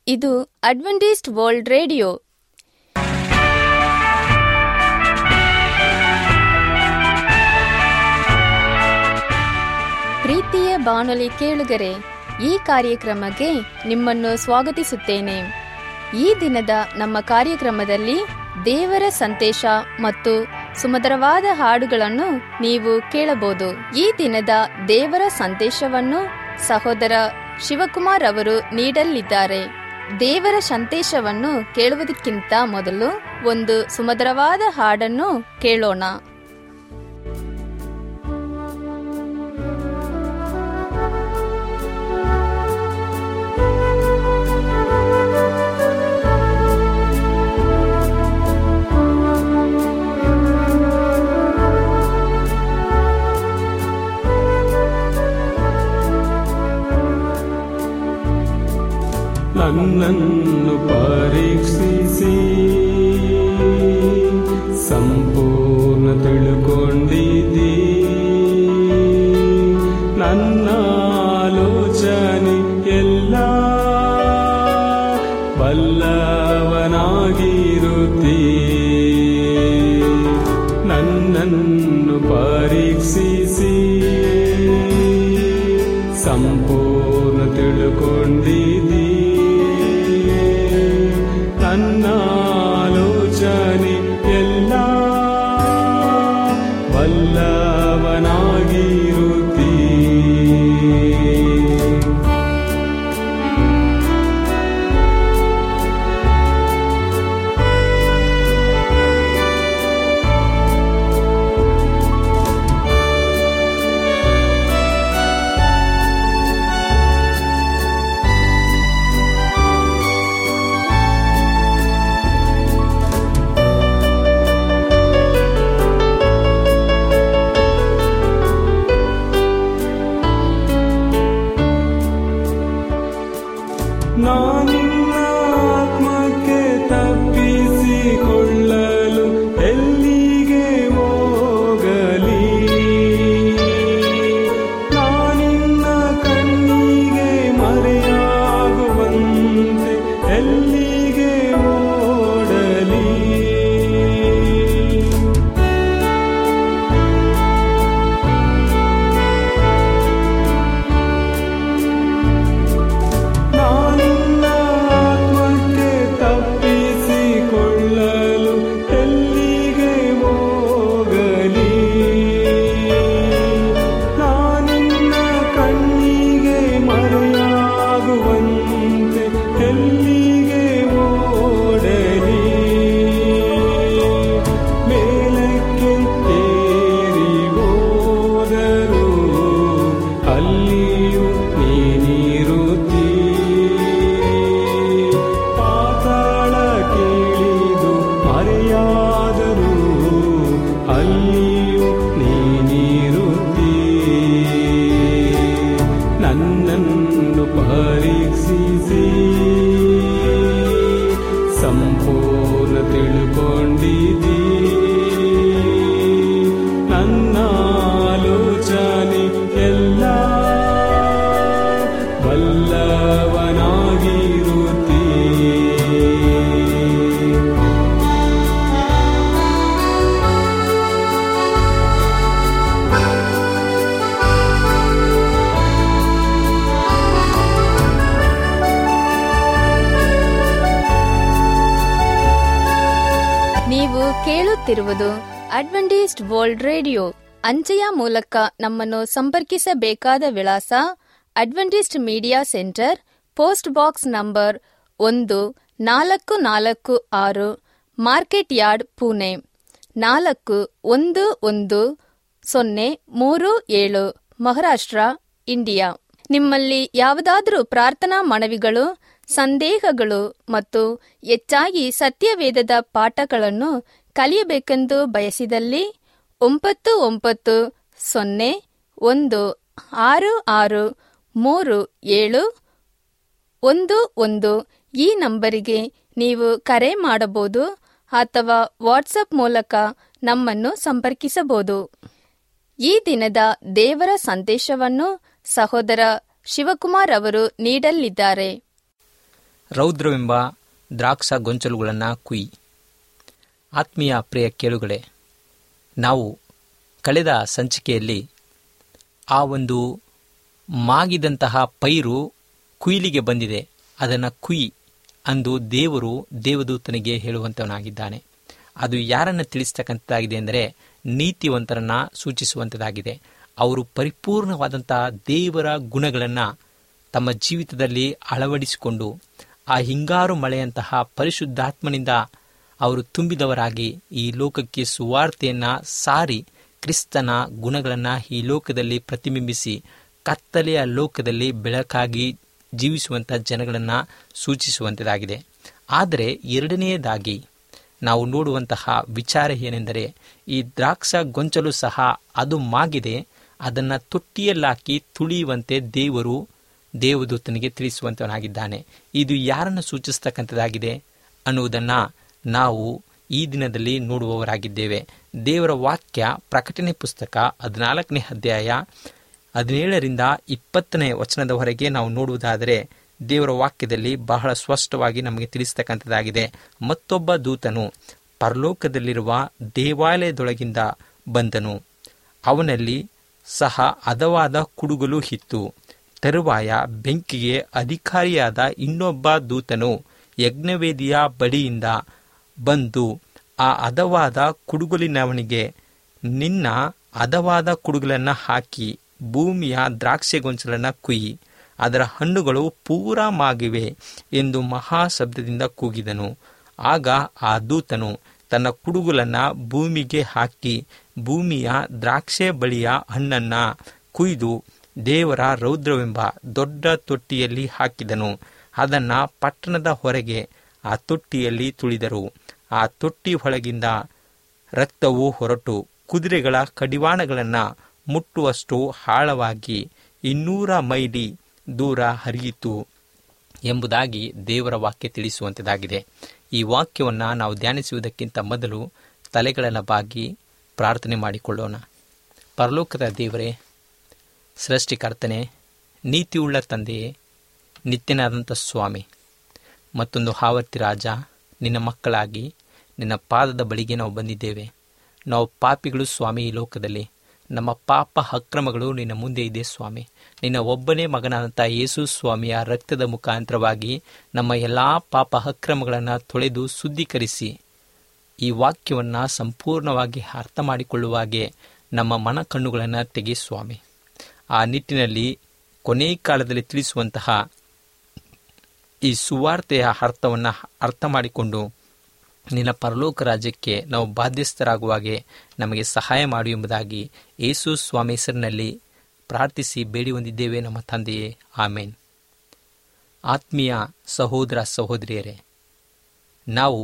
ಇದು Adventist world radio ಪ್ರೀತಿಯ ಬಾನುಲಿ ಕೇಳುಗರೆ ಈ ಕಾರ್ಯಕ್ರಮಕ್ಕೆ ನಿಮ್ಮನ್ನು ಸ್ವಾಗತಿಸುತ್ತೇನೆ ಈ ದಿನದ ನಮ್ಮ ಕಾರ್ಯಕ್ರಮದಲ್ಲಿ ದೇವರ ಸಂದೇಶ ಮತ್ತು ಸುಮಧುರವಾದ ಹಾಡುಗಳನ್ನು ನೀವು ಕೇಳಬಹುದು ಈ ದಿನದ ದೇವರ ಸಂದೇಶವನ್ನು ಸಹೋದರ ಶಿವಕುಮಾರ್ ಅವರು ನೀಡಲಿದ್ದಾರೆ ದೇವರ ಸಂದೇಶವನ್ನು ಕೇಳುವುದಕ್ಕಿಂತ ಮೊದಲು ಒಂದು ಸುಮಧುರವಾದ ಹಾಡನ್ನು ಕೇಳೋಣ ನನ್ನನ್ನು ಪರೀಕ್ಷಿಸಿ ಸಂಪೂರ್ಣ ತಿಳ್ಕೊಂಡಿದ್ದೀ ನನ್ನ ಆಲೋಚನೆ ಎಲ್ಲ ಬಲ್ಲವನಾಗಿರುತ್ತೀ ನನ್ನನ್ನು ಪರೀಕ್ಷಿಸಿ ಸಂಪೂರ್ಣ ತಿಳ್ಕೊಂಡಿದ್ದೀ ನನ್ನ ಆಲೋಚನೆ ಎಲ್ಲ ಬಲ್ಲವನಾಗಿರುತ್ತೀ ನಾನಿನ್ನ ಆತ್ಮಕ್ಕೆ ತಪ್ಪಿಸಿಕೊಳ್ಳಲು ಎಲ್ಲಿಗೆ ಹೋಗಲಿ ನಾನಿನ್ನ ಕಣ್ಣಿಗೆ ಮರೆಯಾಗುವಂತೆ ಎಲ್ಲಿಗೆ ಓಡಲಿ ನಾನಿನ್ನ ಆತ್ಮಕ್ಕೆ ತಪ್ಪಿಸಿಕೊಳ್ಳಲು ಎಲ್ಲಿಗೆ ಹೋಗಲಿ ನಾನಿನ್ನ ಕಣ್ಣಿಗೆ ಮರೆಯಾಗುವಂತೆ ಎಲ್ಲಿಗೆ ಓಡಲಿ ಮೇಲಕ್ಕೆ ಏರಿ ಹೋದರು ಅಲ್ಲಿಯೂ ನೀನಿರುತ್ತೀ ಪಾತಾಳ ಕೇಳಿದು ಮರೆಯಾದರು ಅಲ್ಲಿಯೂ ನೀನಿರುತ್ತೀ ನನ್ನನ್ನು ಪರೀಕ್ಷಿಸಿ ಸಂಪೂರ್ಣ ತಿಳ್ಕೊಂಡಿದ್ದೀ ನನ್ನ ಆಲೋಚನೆ ಎಲ್ಲ ಬಲ್ಲವನಾಗಿರುತ್ತೀ ನೀವು ಕೇಳುತ್ತಿರುವುದು ಅಡ್ವೆಂಟಿಸ್ಟ್ ವರ್ಲ್ಡ್ ರೇಡಿಯೋ ಅಂಚೆಯ ಮೂಲಕ ನಮ್ಮನ್ನು ಸಂಪರ್ಕಿಸಬೇಕಾದ ವಿಳಾಸ Adventist media centre post box number ಒಂದು ನಾಲ್ಕು ನಾಲ್ಕು ಆರು ಮಾರ್ಕೆಟ್ ಯಾರ್ಡ್ ಪುಣೆ ನಾಲ್ಕು ಒಂದು ಒಂದು ಸೊನ್ನೆ ಮೂರು ಏಳು ಮಹಾರಾಷ್ಟ್ರ ಇಂಡಿಯಾ ನಿಮ್ಮಲ್ಲಿ ಯಾವುದಾದರೂ ಪ್ರಾರ್ಥನಾ ಮನವಿಗಳು ಸಂದೇಹಗಳು ಮತ್ತು ಹೆಚ್ಚಾಗಿ ಸತ್ಯವೇದದ ಪಾಠಗಳನ್ನು ಕಲಿಯಬೇಕೆಂದು ಬಯಸಿದಲ್ಲಿ ಒಂಬತ್ತು ಒಂಬತ್ತು ಸೊನ್ನೆ ಒಂದು ಆರು ಆರು ಮೂರು ಏಳು ಒಂದು ಒಂದು ಈ ನಂಬರಿಗೆ ನೀವು ಕರೆ ಮಾಡಬಹುದು ಅಥವಾ ವಾಟ್ಸಪ್ ಮೂಲಕ ನಮ್ಮನ್ನು ಸಂಪರ್ಕಿಸಬಹುದು ಈ ದಿನದ ದೇವರ ಸಂದೇಶವನ್ನು ಸಹೋದರ ಶಿವಕುಮಾರ್ ಅವರು ನೀಡಲಿದ್ದಾರೆ ರೌದ್ರವೆಂಬ ದ್ರಾಕ್ಷ ಗೊಂಚಲುಗಳನ್ನು ಕುಯಿ ಆತ್ಮೀಯ ಪ್ರಿಯ ಕೇಳುಗಳೇ ನಾವು ಕಳೆದ ಸಂಚಿಕೆಯಲ್ಲಿ ಆ ಒಂದು ಮಾಗಿದಂತಹ ಪೈರು ಕುಯಿಲಿಗೆ ಬಂದಿದೆ ಅದನ್ನು ಕುಯಿ ಅಂದು ದೇವರು ದೇವದೂತನಿಗೆ ಹೇಳುವಂತವನಾಗಿದ್ದಾನೆ ಅದು ಯಾರನ್ನು ತಿಳಿಸ್ತಕ್ಕಂಥದ್ದಾಗಿದೆ ಅಂದರೆ ನೀತಿವಂತರನ್ನ ಸೂಚಿಸುವಂಥದ್ದಾಗಿದೆ ಅವರು ಪರಿಪೂರ್ಣವಾದಂತಹ ದೇವರ ಗುಣಗಳನ್ನು ತಮ್ಮ ಜೀವಿತದಲ್ಲಿ ಅಳವಡಿಸಿಕೊಂಡು ಆ ಹಿಂಗಾರು ಮಳೆಯಂತಹ ಪರಿಶುದ್ಧಾತ್ಮನಿಂದ ಅವರು ತುಂಬಿದವರಾಗಿ ಈ ಲೋಕಕ್ಕೆ ಸುವಾರ್ತೆಯನ್ನು ಸಾರಿ ಕ್ರಿಸ್ತನ ಗುಣಗಳನ್ನು ಈ ಲೋಕದಲ್ಲಿ ಪ್ರತಿಬಿಂಬಿಸಿ ಕತ್ತಲೆಯ ಲೋಕದಲ್ಲಿ ಬೆಳಕಾಗಿ ಜೀವಿಸುವಂಥ ಜನಗಳನ್ನು ಸೂಚಿಸುವಂಥದ್ದಾಗಿದೆ ಆದರೆ ಎರಡನೆಯದಾಗಿ ನಾವು ನೋಡುವಂತಹ ವಿಚಾರ ಏನೆಂದರೆ ಈ ದ್ರಾಕ್ಷ ಗೊಂಚಲು ಸಹ ಅದು ಮಾಗಿದೆ ಅದನ್ನು ತೊಟ್ಟಿಯಲ್ಲಾಕಿ ತುಳಿಯುವಂತೆ ದೇವರು ದೇವದೂತನಿಗೆ ತಿಳಿಸುವಂತವನಾಗಿದ್ದಾನೆ ಇದು ಯಾರನ್ನು ಸೂಚಿಸ್ತಕ್ಕಂಥದ್ದಾಗಿದೆ ಅನ್ನುವುದನ್ನು ನಾವು ಈ ದಿನದಲ್ಲಿ ನೋಡುವವರಾಗಿದ್ದೇವೆ ದೇವರ ವಾಕ್ಯ ಪ್ರಕಟಣೆ ಪುಸ್ತಕ ಹದಿನಾಲ್ಕನೇ ಅಧ್ಯಾಯ ಹದಿನೇಳರಿಂದ ಇಪ್ಪತ್ತನೇ ವಚನದವರೆಗೆ ನಾವು ನೋಡುವುದಾದರೆ ದೇವರ ವಾಕ್ಯದಲ್ಲಿ ಬಹಳ ಸ್ಪಷ್ಟವಾಗಿ ನಮಗೆ ತಿಳಿಸ್ತಕ್ಕಂಥದ್ದಾಗಿದೆ ಮತ್ತೊಬ್ಬ ದೂತನು ಪರಲೋಕದಲ್ಲಿರುವ ದೇವಾಲಯದೊಳಗಿಂದ ಬಂದನು ಅವನಲ್ಲಿ ಸಹ ಹದವಾದ ಕುಡುಗಲು ಇತ್ತು ತರುವಾಯ ಬೆಂಕಿಗೆ ಅಧಿಕಾರಿಯಾದ ಇನ್ನೊಬ್ಬ ದೂತನು ಯಜ್ಞವೇದಿಯ ಬಳಿಯಿಂದ ಬಂದು ಆ ಹದವಾದ ಕುಡುಗಲಿನವನಿಗೆ ನಿನ್ನ ಹದವಾದ ಕುಡುಗಲನ್ನು ಹಾಕಿ ಭೂಮಿಯ ದ್ರಾಕ್ಷೆ ಗೊಂಚಲನ್ನು ಕುಯ್ಯಿ ಅದರ ಹಣ್ಣುಗಳು ಪೂರ ಮಾಗಿವೆ ಎಂದು ಮಹಾಶಬ್ದದಿಂದ ಕೂಗಿದನು ಆಗ ಆ ದೂತನು ತನ್ನ ಕುಡುಗುಲನ್ನು ಭೂಮಿಗೆ ಹಾಕಿ ಭೂಮಿಯ ದ್ರಾಕ್ಷೆ ಬಳಿಯ ಹಣ್ಣನ್ನ ಕುಯ್ದು ದೇವರ ರೌದ್ರವೆಂಬ ದೊಡ್ಡ ತೊಟ್ಟಿಯಲ್ಲಿ ಹಾಕಿದನು ಅದನ್ನು ಪಟ್ಟಣದ ಹೊರಗೆ ಆ ತೊಟ್ಟಿಯಲ್ಲಿ ತುಳಿದರು ಆ ತೊಟ್ಟಿ ಒಳಗಿಂದ ರಕ್ತವು ಹೊರಟು ಕುದುರೆಗಳ ಕಡಿವಾಣಗಳನ್ನು ಮುಟ್ಟುವಷ್ಟು ಆಳವಾಗಿ ಇನ್ನೂರ ಮೈಲಿ ದೂರ ಹರಿಯಿತು ಎಂಬುದಾಗಿ ದೇವರ ವಾಕ್ಯ ತಿಳಿಸುವಂಥದ್ದಾಗಿದೆ ಈ ವಾಕ್ಯವನ್ನು ನಾವು ಧ್ಯಾನಿಸುವುದಕ್ಕಿಂತ ಮೊದಲು ತಲೆಗಳನ್ನು ಬಾಗಿ ಪ್ರಾರ್ಥನೆ ಮಾಡಿಕೊಳ್ಳೋಣ ಪರಲೋಕದ ದೇವರೇ ಸೃಷ್ಟಿಕರ್ತನೆ ನೀತಿಯುಳ್ಳ ತಂದೆಯೇ ನಿತ್ಯನಾದಂಥ ಸ್ವಾಮಿ ಮತ್ತೊಂದು ಹಾವರ್ತಿ ರಾಜ ನಿನ್ನ ಮಕ್ಕಳಾಗಿ ನಿನ್ನ ಪಾದದ ಬಳಿಗೆ ನಾವು ಬಂದಿದ್ದೇವೆ ನಾವು ಪಾಪಿಗಳು ಸ್ವಾಮಿ ಈ ಲೋಕದಲ್ಲಿ ನಮ್ಮ ಪಾಪ ಅಕ್ರಮಗಳು ನಿನ್ನ ಮುಂದೆ ಇದೆ ಸ್ವಾಮಿ ನಿನ್ನ ಒಬ್ಬನೇ ಮಗನಾದಂಥ ಯೇಸು ಸ್ವಾಮಿಯ ರಕ್ತದ ಮುಖಾಂತರವಾಗಿ ನಮ್ಮ ಎಲ್ಲ ಪಾಪ ಅಕ್ರಮಗಳನ್ನು ತೊಳೆದು ಶುದ್ಧೀಕರಿಸಿ ಈ ವಾಕ್ಯವನ್ನು ಸಂಪೂರ್ಣವಾಗಿ ಅರ್ಥ ಮಾಡಿಕೊಳ್ಳುವಾಗೆ ನಮ್ಮ ಮನ ಕಣ್ಣುಗಳನ್ನು ತೆಗೆ ಸ್ವಾಮಿ ಆ ನಿಟ್ಟಿನಲ್ಲಿ ಕೊನೆ ಕಾಲದಲ್ಲಿ ತಿಳಿಸುವಂತಹ ಈ ಸುವಾರ್ತೆಯ ಅರ್ಥವನ್ನು ಅರ್ಥ ಮಾಡಿಕೊಂಡು ನಿನ್ನ ಪರಲೋಕ ರಾಜ್ಯಕ್ಕೆ ನಾವು ಬಾಧ್ಯಸ್ಥರಾಗುವಾಗೆ ನಮಗೆ ಸಹಾಯ ಮಾಡು ಎಂಬುದಾಗಿ ಯೇಸು ಸ್ವಾಮಿ ಹೆಸರಿನಲ್ಲಿ ಪ್ರಾರ್ಥಿಸಿ ಬೇಡಿ ಹೊಂದಿದ್ದೇವೆ ನಮ್ಮ ತಂದೆಯೇ ಆಮೇನ್ ಆತ್ಮೀಯ ಸಹೋದರ ಸಹೋದರಿಯರೇ ನಾವು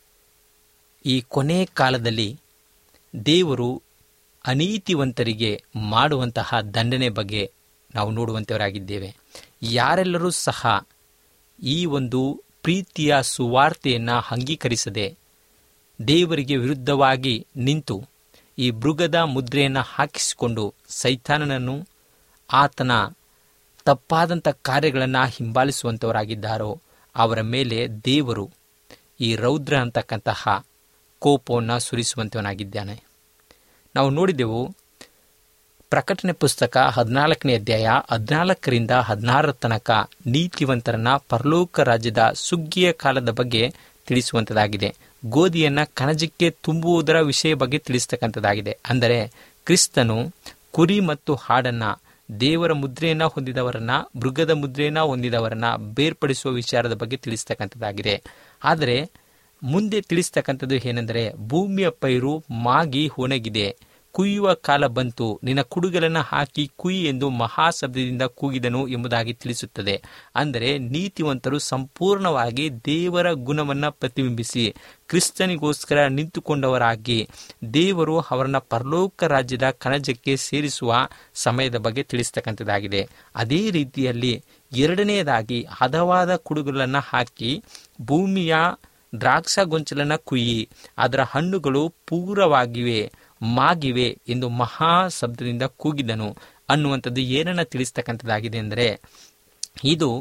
ಈ ಕೊನೆ ಕಾಲದಲ್ಲಿ ದೇವರು ಅನೀತಿವಂತರಿಗೆ ಮಾಡುವಂತಹ ದಂಡನೆ ಬಗ್ಗೆ ನಾವು ನೋಡುವಂಥವರಾಗಿದ್ದೇವೆ ಯಾರೆಲ್ಲರೂ ಸಹ ಈ ಒಂದು ಪ್ರೀತಿಯ ಸುವಾರ್ತೆಯನ್ನು ಅಂಗೀಕರಿಸದೆ ದೇವರಿಗೆ ವಿರುದ್ಧವಾಗಿ ನಿಂತು ಈ ಮೃಗದ ಮುದ್ರೆಯನ್ನು ಹಾಕಿಸಿಕೊಂಡು ಸೈತಾನನನ್ನು ಆತನ ತಪ್ಪಾದಂಥ ಕಾರ್ಯಗಳನ್ನು ಹಿಂಬಾಲಿಸುವಂಥವರಾಗಿದ್ದಾರೋ ಅವರ ಮೇಲೆ ದೇವರು ಈ ರೌದ್ರ ಅಂತಕ್ಕಂತಹ ಕೋಪವನ್ನು ಸುರಿಸುವಂಥವನಾಗಿದ್ದಾನೆ ನಾವು ನೋಡಿದೆವು ಪ್ರಕಟಣೆ ಪುಸ್ತಕ ಹದಿನಾಲ್ಕನೇ ಅಧ್ಯಾಯ ಹದಿನಾಲ್ಕರಿಂದ ಹದಿನಾರರ ತನಕ ನೀತಿವಂತರನ್ನ ಪರಲೋಕ ರಾಜ್ಯದ ಸುಗ್ಗಿಯ ಕಾಲದ ಬಗ್ಗೆ ತಿಳಿಸುವಂಥದ್ದಾಗಿದೆ ಗೋಧಿಯನ್ನು ಕಣಜಕ್ಕೆ ತುಂಬುವುದರ ವಿಷಯ ಬಗ್ಗೆ ತಿಳಿಸ್ತಕ್ಕಂಥದ್ದಾಗಿದೆ ಅಂದರೆ ಕ್ರಿಸ್ತನು ಕುರಿ ಮತ್ತು ಹಾಡನ್ನ ದೇವರ ಮುದ್ರೆಯನ್ನ ಹೊಂದಿದವರನ್ನ ಮೃಗದ ಮುದ್ರೆಯನ್ನ ಹೊಂದಿದವರನ್ನ ಬೇರ್ಪಡಿಸುವ ವಿಚಾರದ ಬಗ್ಗೆ ತಿಳಿಸ್ತಕ್ಕಂಥದ್ದಾಗಿದೆ ಆದರೆ ಮುಂದೆ ತಿಳಿಸ್ತಕ್ಕಂಥದ್ದು ಏನೆಂದರೆ ಭೂಮಿಯ ಪೈರು ಮಾಗಿ ಒಣಗಿದೆ ಕುಯ್ಯುವ ಕಾಲ ಬಂತು ನಿನ್ನ ಕುಡುಗಲನ್ನು ಹಾಕಿ ಕುಯ್ ಎಂದು ಮಹಾಶಬ್ದದಿಂದ ಕೂಗಿದನು ಎಂಬುದಾಗಿ ತಿಳಿಸುತ್ತದೆ ಅಂದರೆ ನೀತಿವಂತರು ಸಂಪೂರ್ಣವಾಗಿ ದೇವರ ಗುಣವನ್ನು ಪ್ರತಿಬಿಂಬಿಸಿ ಕ್ರಿಸ್ತನಿಗೋಸ್ಕರ ನಿಂತುಕೊಂಡವರಾಗಿ ದೇವರು ಅವರನ್ನ ಪರಲೋಕ ರಾಜ್ಯದ ಕಣಜಕ್ಕೆ ಸೇರಿಸುವ ಸಮಯದ ಬಗ್ಗೆ ತಿಳಿಸ್ತಕ್ಕಂಥದ್ದಾಗಿದೆ ಅದೇ ರೀತಿಯಲ್ಲಿ ಎರಡನೆಯದಾಗಿ ಹದವಾದ ಕುಡುಗಲನ್ನು ಹಾಕಿ ಭೂಮಿಯ ದ್ರಾಕ್ಷ ಗೊಂಚಲನ್ನ ಕುಯ್ಯಿ ಅದರ ಹಣ್ಣುಗಳು ಪೂರವಾಗಿವೆ ಮಾಗಿವೆ ಎಂದು ಮಹಾ ಶಬ್ದದಿಂದ ಕೂಗಿದನು ಅನ್ನುವಂಥದ್ದು ಏನನ್ನ ತಿಳಿಸ್ತಕ್ಕಂಥದ್ದಾಗಿದೆ ಅಂದರೆ ಇದು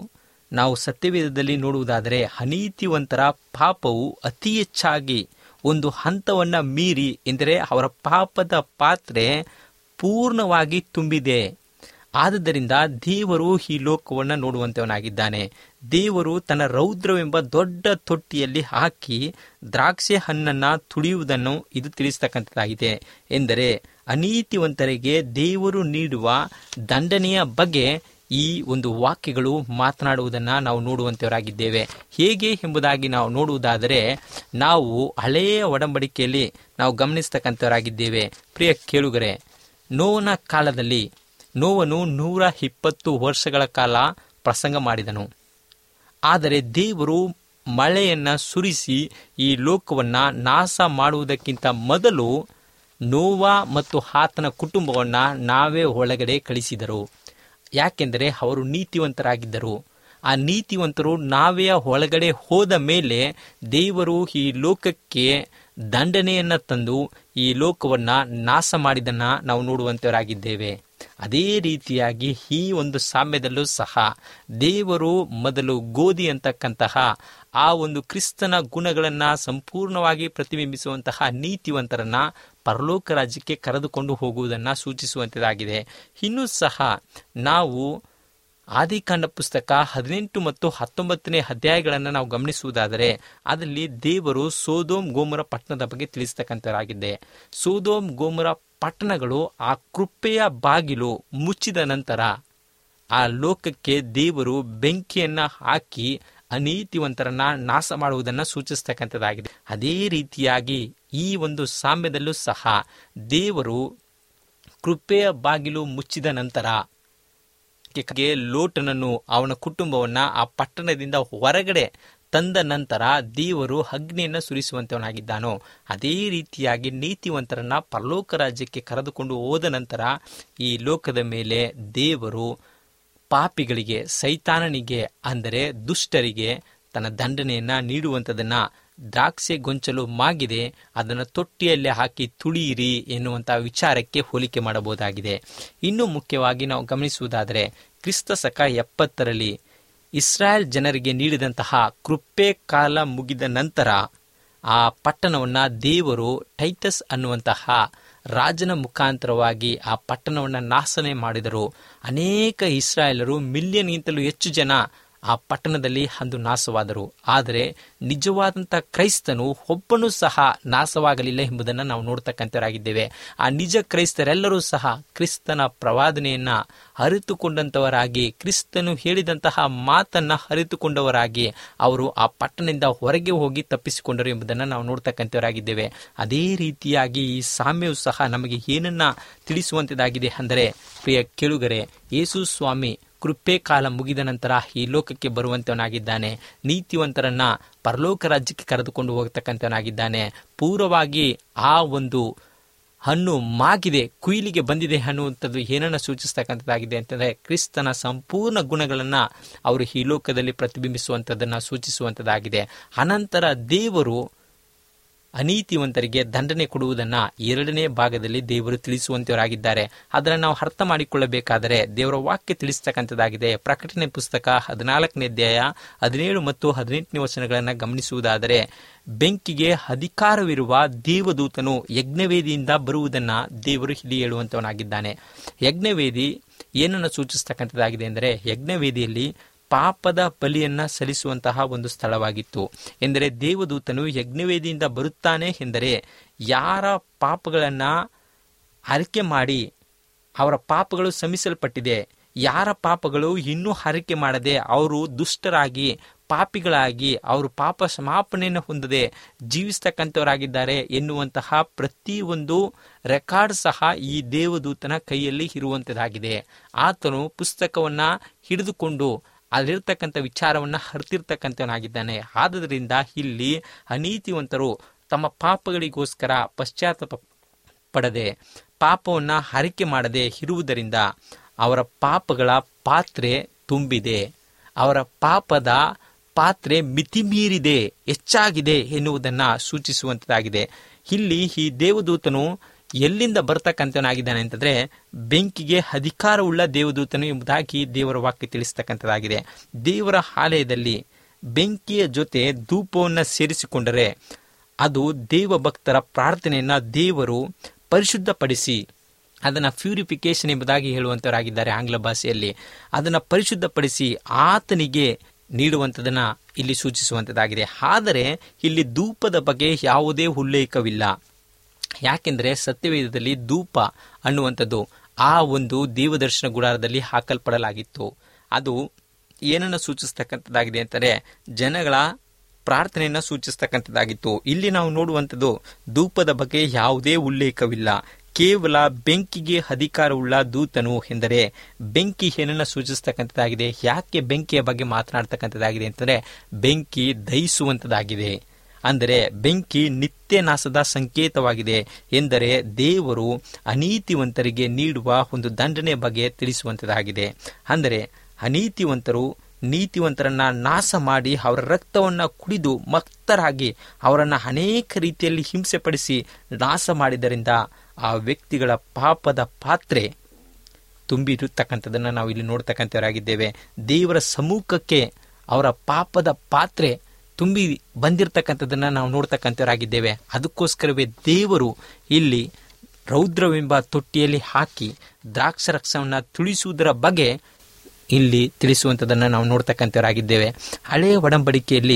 ನಾವು ಸತ್ಯವೇದದಲ್ಲಿ ನೋಡುವುದಾದರೆ ಅನೀತಿವಂತರ ಪಾಪವು ಅತಿ ಹೆಚ್ಚಾಗಿ ಒಂದು ಹಂತವನ್ನ ಮೀರಿ ಎಂದರೆ ಅವರ ಪಾಪದ ಪಾತ್ರೆ ಪೂರ್ಣವಾಗಿ ತುಂಬಿದೆ ಆದುದರಿಂದ ದೇವರು ಈ ಲೋಕವನ್ನು ನೋಡುವಂತವನಾಗಿದ್ದಾನೆ ದೇವರು ತನ್ನ ರೌದ್ರವೆಂಬ ದೊಡ್ಡ ತೊಟ್ಟಿಯಲ್ಲಿ ಹಾಕಿ ದ್ರಾಕ್ಷಿ ಹಣ್ಣನ್ನ ತುಳಿಯುವುದನ್ನು ಇದು ತಿಳಿಸ್ತಕ್ಕಂಥದ್ದಾಗಿದೆ ಎಂದರೆ ಅನೀತಿವಂತರಿಗೆ ದೇವರು ನೀಡುವ ದಂಡನೆಯ ಬಗ್ಗೆ ಈ ಒಂದು ವಾಕ್ಯಗಳು ಮಾತನಾಡುವುದನ್ನು ನಾವು ನೋಡುವಂತವರಾಗಿದ್ದೇವೆ ಹೇಗೆ ಎಂಬುದಾಗಿ ನಾವು ನೋಡುವುದಾದರೆ ನಾವು ಹಳೆಯ ಒಡಂಬಡಿಕೆಯಲ್ಲಿ ನಾವು ಗಮನಿಸ್ತಕ್ಕಂಥವರಾಗಿದ್ದೇವೆ ಪ್ರಿಯ ಕೇಳುಗರೆ ನೋವನ ಕಾಲದಲ್ಲಿ ನೋವನು ನೂರ ಇಪ್ಪತ್ತು ವರ್ಷಗಳ ಕಾಲ ಪ್ರಸಂಗ ಮಾಡಿದನು ಆದರೆ ದೇವರು ಮಳೆಯನ್ನ ಸುರಿಸಿ ಈ ಲೋಕವನ್ನ ನಾಶ ಮಾಡುವುದಕ್ಕಿಂತ ಮೊದಲು ನೋವ ಮತ್ತು ಆತನ ಕುಟುಂಬವನ್ನ ನಾವೇ ಒಳಗಡೆ ಕಳಿಸಿದರು ಯಾಕೆಂದರೆ ಅವರು ನೀತಿವಂತರಾಗಿದ್ದರು ಆ ನೀತಿವಂತರು ನಾವೇ ಒಳಗಡೆ ಹೋದ ಮೇಲೆ ದೇವರು ಈ ಲೋಕಕ್ಕೆ ದಂಡನೆಯನ್ನ ತಂದು ಈ ಲೋಕವನ್ನ ನಾಶ ಮಾಡಿದನ್ನ ನಾವು ನೋಡುವಂತವರಾಗಿದ್ದೇವೆ ಅದೇ ರೀತಿಯಾಗಿ ಈ ಒಂದು ಸಾಮ್ಯದಲ್ಲೂ ಸಹ ದೇವರು ಮೊದಲು ಗೋಧಿ ಅಂತಕ್ಕಂತಹ ಆ ಒಂದು ಕ್ರಿಸ್ತನ ಗುಣಗಳನ್ನ ಸಂಪೂರ್ಣವಾಗಿ ಪ್ರತಿಬಿಂಬಿಸುವಂತಹ ನೀತಿವಂತರನ್ನ ಪರಲೋಕ ರಾಜ್ಯಕ್ಕೆ ಕರೆದುಕೊಂಡು ಹೋಗುವುದನ್ನ ಸೂಚಿಸುವಂತದಾಗಿದೆ ಇನ್ನೂ ಸಹ ನಾವು ಆದಿಕಾಂಡ ಪುಸ್ತಕ ಹದಿನೆಂಟು ಮತ್ತು ಹತ್ತೊಂಬತ್ತನೇ ಅಧ್ಯಾಯಗಳನ್ನು ನಾವು ಗಮನಿಸುವುದಾದರೆ ಅದರಲ್ಲಿ ದೇವರು ಸೋದೋಮ್ ಗೋಮುರ ಪಟ್ಟಣದ ಬಗ್ಗೆ ತಿಳಿಸ್ತಕ್ಕಂಥರಾಗಿದೆ ಸೋದೋಮ್ ಗೋಮುರ ಪಟ್ಟಣಗಳು ಆ ಕೃಪೆಯ ಬಾಗಿಲು ಮುಚ್ಚಿದ ನಂತರ ಆ ಲೋಕಕ್ಕೆ ದೇವರು ಬೆಂಕಿಯನ್ನ ಹಾಕಿ ಅನೀತಿವಂತರನ್ನ ನಾಶ ಮಾಡುವುದನ್ನು ಸೂಚಿಸ್ತಕ್ಕಂಥದ್ದಾಗಿದೆ ಅದೇ ರೀತಿಯಾಗಿ ಈ ಒಂದು ಸಾಮ್ಯದಲ್ಲೂ ಸಹ ದೇವರು ಕೃಪೆಯ ಬಾಗಿಲು ಮುಚ್ಚಿದ ನಂತರ ಗೆ ಲೋಟನನ್ನು ಅವನ ಕುಟುಂಬವನ್ನ ಆ ಪಟ್ಟಣದಿಂದ ಹೊರಗಡೆ ತಂದ ನಂತರ ದೇವರು ಅಗ್ನಿಯನ್ನ ಸುರಿಸುವಂತವನಾಗಿದ್ದಾನೋ ಅದೇ ರೀತಿಯಾಗಿ ನೀತಿವಂತರನ್ನ ಪರಲೋಕ ರಾಜ್ಯಕ್ಕೆ ಕರೆದುಕೊಂಡು ಹೋದ ನಂತರ ಈ ಲೋಕದ ಮೇಲೆ ದೇವರು ಪಾಪಿಗಳಿಗೆ ಸೈತಾನನಿಗೆ ಅಂದರೆ ದುಷ್ಟರಿಗೆ ತನ್ನ ದಂಡನೆಯನ್ನ ನೀಡುವಂಥದನ್ನ ದ್ರಾಕ್ಷೆ ಗೊಂಚಲು ಮಾಗಿದೆ ಅದನ್ನು ತೊಟ್ಟಿಯಲ್ಲಿ ಹಾಕಿ ತುಳಿಯಿರಿ ಎನ್ನುವಂತಹ ವಿಚಾರಕ್ಕೆ ಹೋಲಿಕೆ ಮಾಡಬಹುದಾಗಿದೆ ಇನ್ನು ಮುಖ್ಯವಾಗಿ ನಾವು ಗಮನಿಸುವುದಾದರೆ ಕ್ರಿಸ್ತ ಸಕ ಎಪ್ಪತ್ತರಲ್ಲಿ ಇಸ್ರಾಯೇಲ್ ಜನರಿಗೆ ನೀಡಿದಂತಹ ಕೃಪೆ ಕಾಲ ಮುಗಿದ ನಂತರ ಆ ಪಟ್ಟಣವನ್ನ ದೇವರು ಟೈಟಸ್ ಅನ್ನುವಂತಹ ರಾಜನ ಮುಖಾಂತರವಾಗಿ ಆ ಪಟ್ಟಣವನ್ನು ನಾಶನೆ ಮಾಡಿದರು ಅನೇಕ ಇಸ್ರಾಯೇಲರು ಮಿಲಿಯನ್ಗಿಂತಲೂ ಹೆಚ್ಚು ಜನ ಆ ಪಟ್ಟಣದಲ್ಲಿ ಅಂದು ನಾಶವಾದರು ಆದರೆ ನಿಜವಾದಂಥ ಕ್ರೈಸ್ತನು ಒಬ್ಬನೂ ಸಹ ನಾಶವಾಗಲಿಲ್ಲ ಎಂಬುದನ್ನು ನಾವು ನೋಡ್ತಕ್ಕಂಥವರಾಗಿದ್ದೇವೆ ಆ ನಿಜ ಕ್ರೈಸ್ತರೆಲ್ಲರೂ ಸಹ ಕ್ರಿಸ್ತನ ಪ್ರವಾದನೆಯನ್ನ ಅರಿತುಕೊಂಡಂಥವರಾಗಿ ಕ್ರಿಸ್ತನು ಹೇಳಿದಂತಹ ಮಾತನ್ನ ಅರಿತುಕೊಂಡವರಾಗಿ ಅವರು ಆ ಪಟ್ಟಣದಿಂದ ಹೊರಗೆ ಹೋಗಿ ತಪ್ಪಿಸಿಕೊಂಡರು ಎಂಬುದನ್ನು ನಾವು ನೋಡ್ತಕ್ಕಂಥವರಾಗಿದ್ದೇವೆ ಅದೇ ರೀತಿಯಾಗಿ ಈ ಸಾಮ್ಯವು ಸಹ ನಮಗೆ ಏನನ್ನ ತಿಳಿಸುವಂತದಾಗಿದೆ ಅಂದರೆ ಪ್ರಿಯ ಕೇಳುಗರೆ ಯೇಸು ಸ್ವಾಮಿ ಕೃಪೆ ಕಾಲ ಮುಗಿದ ನಂತರ ಈ ಲೋಕಕ್ಕೆ ಬರುವಂತವನಾಗಿದ್ದಾನೆ ನೀತಿವಂತರನ್ನ ಪರಲೋಕ ರಾಜ್ಯಕ್ಕೆ ಕರೆದುಕೊಂಡು ಹೋಗ್ತಕ್ಕಂಥವನಾಗಿದ್ದಾನೆ ಪೂರ್ವವಾಗಿ ಆ ಒಂದು ಹಣ್ಣು ಮಾಗಿದೆ ಕುಯಿಲಿಗೆ ಬಂದಿದೆ ಅನ್ನುವಂಥದ್ದು ಏನನ್ನ ಸೂಚಿಸ್ತಕ್ಕಂಥದ್ದಾಗಿದೆ ಅಂತಂದರೆ ಕ್ರಿಸ್ತನ ಸಂಪೂರ್ಣ ಗುಣಗಳನ್ನು ಅವರು ಈ ಲೋಕದಲ್ಲಿ ಪ್ರತಿಬಿಂಬಿಸುವಂಥದ್ದನ್ನು ಸೂಚಿಸುವಂಥದ್ದಾಗಿದೆ ಅನಂತರ ದೇವರು ಅನೀತಿವಂತರಿಗೆ ದಂಡನೆ ಕೊಡುವುದನ್ನ ಎರಡನೇ ಭಾಗದಲ್ಲಿ ದೇವರು ತಿಳಿಸುವಂತವರಾಗಿದ್ದಾರೆ ಅದನ್ನು ನಾವು ಅರ್ಥ ಮಾಡಿಕೊಳ್ಳಬೇಕಾದರೆ ದೇವರ ವಾಕ್ಯ ತಿಳಿಸ್ತಕ್ಕಂಥದ್ದಾಗಿದೆ ಪ್ರಕಟಣೆ ಪುಸ್ತಕ ಹದಿನಾಲ್ಕನೇ ಅಧ್ಯಾಯ ಹದಿನೇಳು ಮತ್ತು ಹದಿನೆಂಟನೇ ವಚನಗಳನ್ನು ಗಮನಿಸುವುದಾದರೆ ಬೆಂಕಿಗೆ ಅಧಿಕಾರವಿರುವ ದೇವದೂತನು ಯಜ್ಞವೇದಿಯಿಂದ ಬರುವುದನ್ನ ದೇವರು ಇಲ್ಲಿ ಹೇಳುವಂತವನಾಗಿದ್ದಾನೆ ಯಜ್ಞವೇದಿ ಏನನ್ನು ಸೂಚಿಸ್ತಕ್ಕಂಥದ್ದಾಗಿದೆ ಎಂದರೆ ಯಜ್ಞವೇದಿಯಲ್ಲಿ ಪಾಪದ ಬಲಿಯನ್ನ ಸಲ್ಲಿಸುವಂತಹ ಒಂದು ಸ್ಥಳವಾಗಿತ್ತು ಎಂದರೆ ದೇವದೂತನು ಯಜ್ಞವೇದಿಯಿಂದ ಬರುತ್ತಾನೆ ಎಂದರೆ ಯಾರ ಪಾಪಗಳನ್ನ ಅರಿಕೆ ಮಾಡಿ ಅವರ ಪಾಪಗಳು ಸಮಿಸಲ್ಪಟ್ಟಿದೆ ಯಾರ ಪಾಪಗಳು ಇನ್ನೂ ಹರಕೆ ಮಾಡದೆ ಅವರು ದುಷ್ಟರಾಗಿ ಪಾಪಿಗಳಾಗಿ ಅವರು ಪಾಪ ಸಮಾಪನೆಯನ್ನು ಹೊಂದದೆ ಜೀವಿಸ್ತಕ್ಕಂಥವರಾಗಿದ್ದಾರೆ ಎನ್ನುವಂತಹ ಪ್ರತಿಯೊಂದು ರೆಕಾರ್ಡ್ ಸಹ ಈ ದೇವದೂತನ ಕೈಯಲ್ಲಿ ಇರುವಂಥದ್ದಾಗಿದೆ ಆತನು ಪುಸ್ತಕವನ್ನ ಹಿಡಿದುಕೊಂಡು ಅಲ್ಲಿರ್ತಕ್ಕಂಥ ವಿಚಾರವನ್ನು ಹರಿತಿರ್ತಕ್ಕಂಥವನಾಗಿದ್ದಾನೆ ಆದುದರಿಂದ ಇಲ್ಲಿ ಅನೀತಿವಂತರು ತಮ್ಮ ಪಾಪಗಳಿಗೋಸ್ಕರ ಪಶ್ಚಾತ್ತಾಪ ಪಡದೆ ಪಾಪವನ್ನು ಹರಿಕೆ ಮಾಡದೆ ಇರುವುದರಿಂದ ಅವರ ಪಾಪಗಳ ಪಾತ್ರೆ ತುಂಬಿದೆ ಅವರ ಪಾಪದ ಪಾತ್ರೆ ಮಿತಿಮೀರಿದೆ ಹೆಚ್ಚಾಗಿದೆ ಎನ್ನುವುದನ್ನು ಸೂಚಿಸುವಂಥದ್ದಾಗಿದೆ ಇಲ್ಲಿ ಈ ದೇವದೂತನು ಎಲ್ಲಿಂದ ಬರ್ತಕ್ಕಂಥವನಾಗಿದ್ದಾನೆ ಅಂತಂದ್ರೆ ಬೆಂಕಿಗೆ ಅಧಿಕಾರವುಳ್ಳ ದೇವದೂತನು ಎಂಬುದಾಗಿ ದೇವರ ವಾಕ್ಯ ತಿಳಿಸ್ತಕ್ಕಂಥದ್ದಾಗಿದೆ ದೇವರ ಆಲಯದಲ್ಲಿ ಬೆಂಕಿಯ ಜೊತೆ ಧೂಪವನ್ನು ಸೇರಿಸಿಕೊಂಡರೆ ಅದು ದೇವ ಭಕ್ತರ ಪ್ರಾರ್ಥನೆಯನ್ನ ದೇವರು ಪರಿಶುದ್ಧಪಡಿಸಿ ಅದನ್ನ ಪ್ಯೂರಿಫಿಕೇಶನ್ ಎಂಬುದಾಗಿ ಹೇಳುವಂತವರಾಗಿದ್ದಾರೆ ಆಂಗ್ಲ ಭಾಷೆಯಲ್ಲಿ ಅದನ್ನ ಪರಿಶುದ್ಧಪಡಿಸಿ ಆತನಿಗೆ ನೀಡುವಂಥದನ್ನ ಇಲ್ಲಿ ಸೂಚಿಸುವಂಥದ್ದಾಗಿದೆ ಆದರೆ ಇಲ್ಲಿ ಧೂಪದ ಬಗ್ಗೆ ಯಾವುದೇ ಉಲ್ಲೇಖವಿಲ್ಲ ಯಾಕೆಂದ್ರೆ ಸತ್ಯವೇದದಲ್ಲಿ ಧೂಪ ಅನ್ನುವಂಥದ್ದು ಆ ಒಂದು ದೇವದರ್ಶನ ಗುಡಾರದಲ್ಲಿ ಹಾಕಲ್ಪಡಲಾಗಿತ್ತು ಅದು ಏನನ್ನು ಸೂಚಿಸ್ತಕ್ಕಂಥದ್ದಾಗಿದೆ ಅಂತಂದ್ರೆ ಜನಗಳ ಪ್ರಾರ್ಥನೆಯನ್ನ ಸೂಚಿಸ್ತಕ್ಕಂಥದ್ದಾಗಿತ್ತು ಇಲ್ಲಿ ನಾವು ನೋಡುವಂಥದ್ದು ಧೂಪದ ಬಗ್ಗೆ ಯಾವುದೇ ಉಲ್ಲೇಖವಿಲ್ಲ ಕೇವಲ ಬೆಂಕಿಗೆ ಅಧಿಕಾರವುಳ್ಳ ದೂತನು ಎಂದರೆ ಬೆಂಕಿ ಏನನ್ನ ಸೂಚಿಸ್ತಕ್ಕಂಥದ್ದಾಗಿದೆ ಯಾಕೆ ಬೆಂಕಿಯ ಬಗ್ಗೆ ಮಾತನಾಡ್ತಕ್ಕಂಥದ್ದಾಗಿದೆ ಅಂತಂದ್ರೆ ಬೆಂಕಿ ದಹಿಸುವಂಥದ್ದಾಗಿದೆ ಅಂದರೆ ಬೆಂಕಿ ನಿತ್ಯ ನಾಶದ ಸಂಕೇತವಾಗಿದೆ ಎಂದರೆ ದೇವರು ಅನೀತಿವಂತರಿಗೆ ನೀಡುವ ಒಂದು ದಂಡನೆ ಬಗ್ಗೆ ತಿಳಿಸುವಂಥದ್ದಾಗಿದೆ ಅಂದರೆ ಅನೀತಿವಂತರು ನೀತಿವಂತರನ್ನ ನಾಶ ಮಾಡಿ ಅವರ ರಕ್ತವನ್ನು ಕುಡಿದು ಮಕ್ತರಾಗಿ ಅವರನ್ನು ಅನೇಕ ರೀತಿಯಲ್ಲಿ ಹಿಂಸೆಪಡಿಸಿ ನಾಶ ಮಾಡಿದ್ದರಿಂದ ಆ ವ್ಯಕ್ತಿಗಳ ಪಾಪದ ಪಾತ್ರೆ ತುಂಬಿರುತ್ತಕ್ಕಂಥದ್ದನ್ನು ನಾವು ಇಲ್ಲಿ ನೋಡ್ತಕ್ಕಂಥವರಾಗಿದ್ದೇವೆ ದೇವರ ಸಮ್ಮುಖಕ್ಕೆ ಅವರ ಪಾಪದ ಪಾತ್ರೆ ತುಂಬಿ ಬಂದಿರತಕ್ಕಂಥದ್ದನ್ನು ನಾವು ನೋಡ್ತಕ್ಕಂಥವರಾಗಿದ್ದೇವೆ ಅದಕ್ಕೋಸ್ಕರವೇ ದೇವರು ಇಲ್ಲಿ ರೌದ್ರವೆಂಬ ತೊಟ್ಟಿಯಲ್ಲಿ ಹಾಕಿ ದ್ರಾಕ್ಷರಕ್ಷವನ್ನು ತುಳಿಸುವುದರ ಬಗ್ಗೆ ಇಲ್ಲಿ ತಿಳಿಸುವಂಥದ್ದನ್ನು ನಾವು ನೋಡ್ತಕ್ಕಂಥವರಾಗಿದ್ದೇವೆ ಹಳೆಯ ಒಡಂಬಡಿಕೆಯಲ್ಲಿ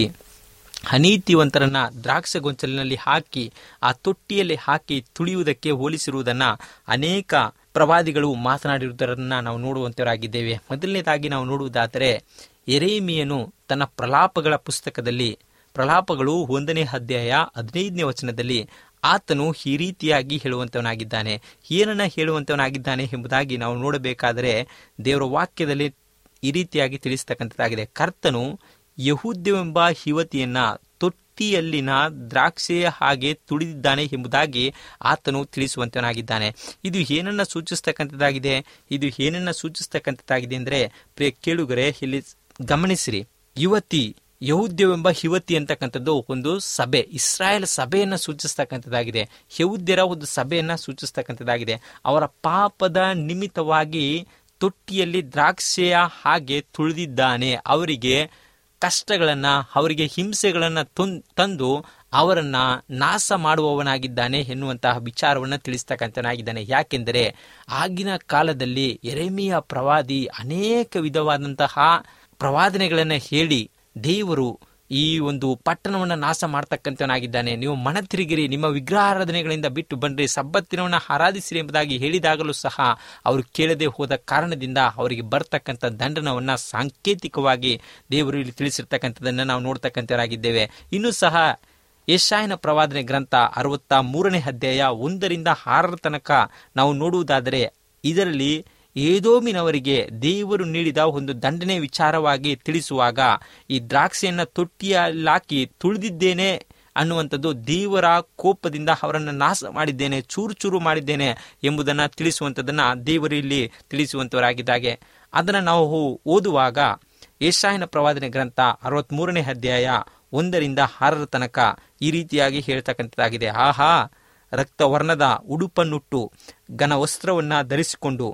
ಅನೀತಿವಂತರನ್ನ ದ್ರಾಕ್ಷ ಗೊಂಚಲಿನಲ್ಲಿ ಹಾಕಿ ಆ ತೊಟ್ಟಿಯಲ್ಲಿ ಹಾಕಿ ತುಳಿಯುವುದಕ್ಕೆ ಹೋಲಿಸಿರುವುದನ್ನ ಅನೇಕ ಪ್ರವಾದಿಗಳು ಮಾತನಾಡಿರುವುದರನ್ನ ನಾವು ನೋಡುವಂತವರಾಗಿದ್ದೇವೆ ಮೊದಲನೇದಾಗಿ ನಾವು ನೋಡುವುದಾದರೆ ಎರೇಮಿಯನು ತನ್ನ ಪ್ರಲಾಪಗಳ ಪುಸ್ತಕದಲ್ಲಿ ಪ್ರಲಾಪಗಳು ಒಂದನೇ ಅಧ್ಯಾಯ ಹದಿನೈದನೇ ವಚನದಲ್ಲಿ ಆತನು ಈ ರೀತಿಯಾಗಿ ಹೇಳುವಂತವನಾಗಿದ್ದಾನೆ ಏನನ್ನ ಹೇಳುವಂತವನಾಗಿದ್ದಾನೆ ಎಂಬುದಾಗಿ ನಾವು ನೋಡಬೇಕಾದರೆ ದೇವರ ವಾಕ್ಯದಲ್ಲಿ ಈ ರೀತಿಯಾಗಿ ತಿಳಿಸ್ತಕ್ಕಂಥದ್ದಾಗಿದೆ ಕರ್ತನು ಯಹೂದ್ಯವೆಂಬ ಯುವತಿಯನ್ನ ತೊಟ್ಟಿಯಲ್ಲಿನ ದ್ರಾಕ್ಷೆಯ ಹಾಗೆ ತುಳಿದಿದ್ದಾನೆ ಎಂಬುದಾಗಿ ಆತನು ತಿಳಿಸುವಂತವನಾಗಿದ್ದಾನೆ ಇದು ಏನನ್ನ ಸೂಚಿಸ್ತಕ್ಕಂಥದ್ದಾಗಿದೆ ಇದು ಏನನ್ನ ಸೂಚಿಸ್ತಕ್ಕಂಥದ್ದಾಗಿದೆ ಅಂದ್ರೆ ಪ್ರಿಯ ಕೇಳುಗರೆ ಇಲ್ಲಿ ಗಮನಿಸಿರಿ ಯುವತಿ ಯಹೂದ್ಯವೆಂಬ ಯುವತಿ ಅಂತಕ್ಕಂಥದ್ದು ಒಂದು ಸಭೆ ಇಸ್ರಾಯೇಲ್ ಸಭೆಯನ್ನ ಸೂಚಿಸ್ತಕ್ಕಂಥದ್ದಾಗಿದೆ ಯಹೂದ್ಯರ ಒಂದು ಸಭೆಯನ್ನ ಸೂಚಿಸ್ತಕ್ಕಂಥದ್ದಾಗಿದೆ ಅವರ ಪಾಪದ ನಿಮಿತ್ತವಾಗಿ ತೊಟ್ಟಿಯಲ್ಲಿ ದ್ರಾಕ್ಷೆಯ ಹಾಗೆ ತುಳಿದಿದ್ದಾನೆ ಅವರಿಗೆ ಕಷ್ಟಗಳನ್ನ ಅವರಿಗೆ ಹಿಂಸೆಗಳನ್ನ ತಂದು ಅವರನ್ನ ನಾಶ ಮಾಡುವವನಾಗಿದ್ದಾನೆ ಎನ್ನುವಂತಹ ವಿಚಾರವನ್ನು ತಿಳಿಸ್ತಕ್ಕಂಥನಾಗಿದ್ದಾನೆ ಯಾಕೆಂದರೆ ಆಗಿನ ಕಾಲದಲ್ಲಿ ಎರೆಮಿಯ ಪ್ರವಾದಿ ಅನೇಕ ವಿಧವಾದಂತಹ ಪ್ರವಾದನೆಗಳನ್ನು ಹೇಳಿ ದೇವರು ಈ ಒಂದು ಪಟ್ಟಣವನ್ನು ನಾಶ ಮಾಡ್ತಕ್ಕಂಥವನಾಗಿದ್ದಾನೆ ನೀವು ಮನ ತಿರುಗಿರಿ ನಿಮ್ಮ ವಿಗ್ರಹಾರಾಧನೆಗಳಿಂದ ಬಿಟ್ಟು ಬನ್ರಿ ಸಬ್ಬತ್ತಿನವನ್ನ ಆರಾಧಿಸಿರಿ ಎಂಬುದಾಗಿ ಹೇಳಿದಾಗಲೂ ಸಹ ಅವರು ಕೇಳದೆ ಹೋದ ಕಾರಣದಿಂದ ಅವರಿಗೆ ಬರ್ತಕ್ಕಂಥ ದಂಡನವನ್ನ ಸಾಂಕೇತಿಕವಾಗಿ ದೇವರು ಇಲ್ಲಿ ತಿಳಿಸಿರ್ತಕ್ಕಂಥದ್ದನ್ನು ನಾವು ನೋಡ್ತಕ್ಕಂಥವರಾಗಿದ್ದೇವೆ ಇನ್ನೂ ಸಹ ಯಶಾಯನ ಪ್ರವಾದನೆ ಗ್ರಂಥ ಅರವತ್ತ ಮೂರನೇ ಅಧ್ಯಾಯ ಒಂದರಿಂದ ಆರರ ತನಕ ನಾವು ನೋಡುವುದಾದರೆ ಇದರಲ್ಲಿ ಏದೋಮಿನವರಿಗೆ ದೇವರು ನೀಡಿದ ಒಂದು ದಂಡನೆ ವಿಚಾರವಾಗಿ ತಿಳಿಸುವಾಗ ಈ ದ್ರಾಕ್ಷಿಯನ್ನ ತೊಟ್ಟಿಯಲ್ಲಾಕಿ ತುಳಿದಿದ್ದೇನೆ ಅನ್ನುವಂಥದ್ದು ದೇವರ ಕೋಪದಿಂದ ಅವರನ್ನು ನಾಶ ಮಾಡಿದ್ದೇನೆ ಚೂರು ಚೂರು ಮಾಡಿದ್ದೇನೆ ಎಂಬುದನ್ನು ತಿಳಿಸುವಂಥದ್ದನ್ನು ದೇವರು ಇಲ್ಲಿ ತಿಳಿಸುವಂಥವರಾಗಿದ್ದಾಗೆ ಅದನ್ನು ನಾವು ಓದುವಾಗ ಏಷಾಯನ ಪ್ರವಾದನೆ ಗ್ರಂಥ ಅರವತ್ಮೂರನೇ ಅಧ್ಯಾಯ ಒಂದರಿಂದ ಆರರ ತನಕ ಈ ರೀತಿಯಾಗಿ ಹೇಳ್ತಕ್ಕಂಥದ್ದಾಗಿದೆ ಆಹಾ ರಕ್ತವರ್ಣದ ಉಡುಪನ್ನುಟ್ಟು ಘನ ವಸ್ತ್ರವನ್ನ ಧರಿಸಿಕೊಂಡು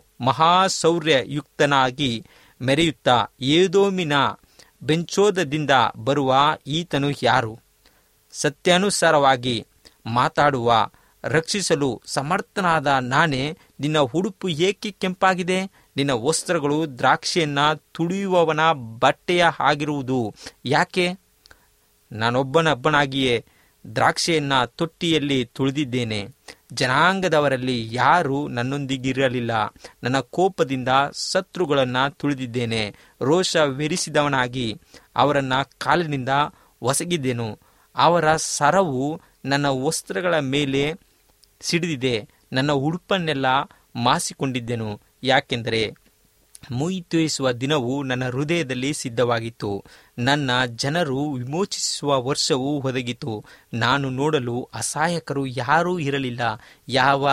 ಮಹಾಶೌರ್ಯಯುಕ್ತನಾಗಿ ಮೆರೆಯುತ್ತಾ ಏದೋಮಿನ ಬೆಂಚೋದದಿಂದ ಬರುವ ಈತನು ಯಾರು ಸತ್ಯಾನುಸಾರವಾಗಿ ಮಾತಾಡುವ ರಕ್ಷಿಸಲು ಸಮರ್ಥನಾದ ನಾನೇ ನಿನ್ನ ಉಡುಪು ಏಕೆ ಕೆಂಪಾಗಿದೆ ನಿನ್ನ ವಸ್ತ್ರಗಳು ದ್ರಾಕ್ಷಿಯನ್ನ ತುಳಿಯುವವನ ಬಟ್ಟೆಯ ಆಗಿರುವುದು ಯಾಕೆ ನಾನೊಬ್ಬನೊಬ್ಬನಾಗಿಯೇ ದ್ರಾಕ್ಷಿಯನ್ನ ತೊಟ್ಟಿಯಲ್ಲಿ ತುಳಿದಿದ್ದೇನೆ ಜನಾಂಗದವರಲ್ಲಿ ಯಾರು ನನ್ನೊಂದಿಗಿರಲಿಲ್ಲ ನನ್ನ ಕೋಪದಿಂದ ಶತ್ರುಗಳನ್ನ ತುಳಿದಿದ್ದೇನೆ ರೋಷವೆರಿಸಿದವನಾಗಿ ಅವರನ್ನ ಕಾಲಿನಿಂದ ಒಸಗಿದ್ದೆನು ಅವರ ಸರವು ನನ್ನ ವಸ್ತ್ರಗಳ ಮೇಲೆ ಸಿಡಿದಿದೆ ನನ್ನ ಉಡುಪನ್ನೆಲ್ಲ ಮಾಸಿಕೊಂಡಿದ್ದೆನು ಯಾಕೆಂದರೆ ಮುಯಿತೊಯಿಸುವ ದಿನವು ನನ್ನ ಹೃದಯದಲ್ಲಿ ಸಿದ್ಧವಾಗಿತ್ತು ನನ್ನ ಜನರು ವಿಮೋಚಿಸುವ ವರ್ಷವು ಒದಗಿತು ನಾನು ನೋಡಲು ಅಸಹಾಯಕರು ಯಾರೂ ಇರಲಿಲ್ಲ ಯಾವ